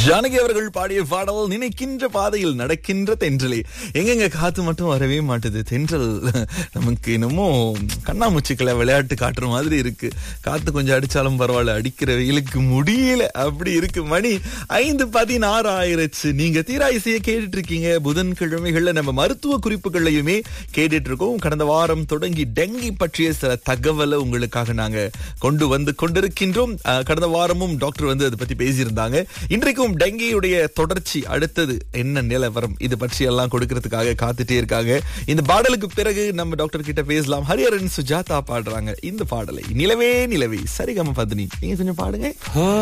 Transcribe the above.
ஜானகி அவர்கள் பாடிய பாடல் நினைக்கின்ற பாதையில் நடக்கின்ற தென்றலே எங்கெங்க காத்து மட்டும் வரவே மாட்டுது தென்றல் நமக்கு என்னமோ கண்ணாமூச்சிக்களை விளையாட்டு காட்டுற மாதிரி இருக்கு காத்து கொஞ்சம் அடிச்சாலும் பரவாயில்ல அடிக்கிற வெயிலுக்கு முடியல அப்படி இருக்கு மணி ஐந்து பதினாறு ஆயிருச்சு நீங்க தீரா இசையை கேட்டுட்டு இருக்கீங்க புதன்கிழமைகள்ல நம்ம மருத்துவ குறிப்புகளையுமே கேட்டுட்டு இருக்கோம் கடந்த வாரம் தொடங்கி டெங்கி பற்றிய சில தகவலை உங்களுக்காக நாங்க கொண்டு வந்து கொண்டிருக்கின்றோம் அஹ், கடந்த வாரமும் டாக்டர் வந்து அதை பத்தி பேசியிருந்தாங்க இன்றைக்கும் டெங்கியுடைய தொடர்ச்சி அடுத்தது என்ன நிலவரம் இது பற்றி எல்லாம் கொடுக்கறதுக்காக காத்துட்டே இருக்காங்க இந்த பாடலுக்கு பிறகு நம்ம டாக்டர் கிட்ட பேசலாம் ஹரிஹரன் சுஜாதா பாடுறாங்க இந்த பாடலை நிலவே நிலவே சரிகம பத்னி நீங்க கொஞ்சம் பாடுங்க